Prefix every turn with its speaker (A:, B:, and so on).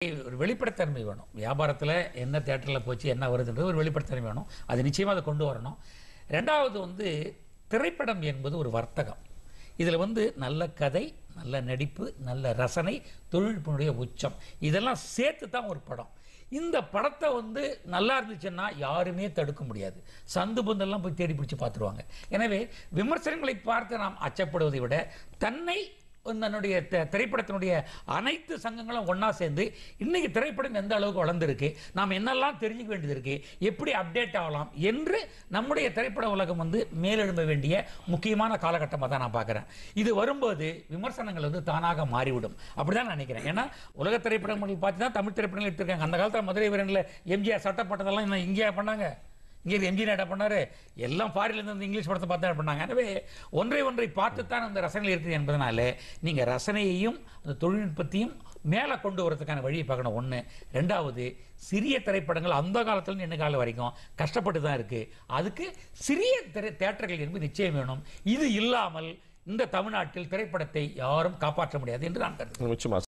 A: ஒரு வெளிப்படைத்தன்மை வேணும் வியாபாரத்தில் என்ன தேட்டரில் போச்சு என்ன வருதுன்றது ஒரு வெளிப்படைத்தன்மை வேணும் அது நிச்சயமாக அதை கொண்டு வரணும் ரெண்டாவது வந்து திரைப்படம் என்பது ஒரு வர்த்தகம் இதில் வந்து நல்ல கதை நல்ல நடிப்பு நல்ல ரசனை தொழில்நுட்பனுடைய உச்சம் இதெல்லாம் சேர்த்து தான் ஒரு படம் இந்த படத்தை வந்து நல்லா இருந்துச்சுன்னா யாருமே தடுக்க முடியாது சந்து பந்தெல்லாம் போய் தேடி பிடிச்சி பார்த்துருவாங்க எனவே விமர்சனங்களை பார்த்து நாம் அச்சப்படுவதை விட தன்னை தன்னுடைய த- திரைப்படத்தினுடைய அனைத்து சங்கங்களும் ஒண்ணா சேர்ந்து இன்னைக்கு திரைப்படம் எந்த அளவுக்கு வளர்ந்துருக்கு நாம் என்னெல்லாம் தெரிஞ்சுக்க வேண்டியது இருக்கு எப்படி அப்டேட் ஆகலாம் என்று நம்முடைய திரைப்பட உலகம் வந்து மேலெழும்ப வேண்டிய முக்கியமான காலகட்டமாக தான் நான் பார்க்குறேன் இது வரும்போது விமர்சனங்கள் வந்து தானாக மாறிவிடும் அப்படிதான் நான் நினைக்கிறேன் ஏன்னா உலக திரைப்படங்கள் பார்த்து தான் தமிழ் திரைப்படங்கள் எடுத்திருக்காங்க அந்த காலத்தில் மதுரை வீரனில் எம்ஜிஆர் சட்டப்பட்டதெல்லாம் இன்னும் இங்கேயா பண்ணாங்க இங்கே எம்ஜிஆர் என்ன பண்ணாரு எல்லாம் ஃபாரின்லேருந்து வந்து இங்கிலீஷ் படத்தை பார்த்து தான் பண்ணாங்க எனவே ஒன்றை ஒன்றை பார்த்துத்தான் அந்த ரசனைகள் இருக்குது என்பதனால நீங்கள் ரசனையையும் அந்த தொழில்நுட்பத்தையும் மேலே கொண்டு வரதுக்கான வழியை பார்க்கணும் ஒன்று ரெண்டாவது சிறிய திரைப்படங்கள் அந்த காலத்துல என்ன காலம் வரைக்கும் கஷ்டப்பட்டு தான் இருக்குது அதுக்கு சிறிய திரை தேட்டர்கள் என்பது நிச்சயம் வேணும் இது இல்லாமல் இந்த தமிழ்நாட்டில் திரைப்படத்தை யாரும் காப்பாற்ற முடியாது என்று நான் கருதுகிறேன்
B: நிச்சயமா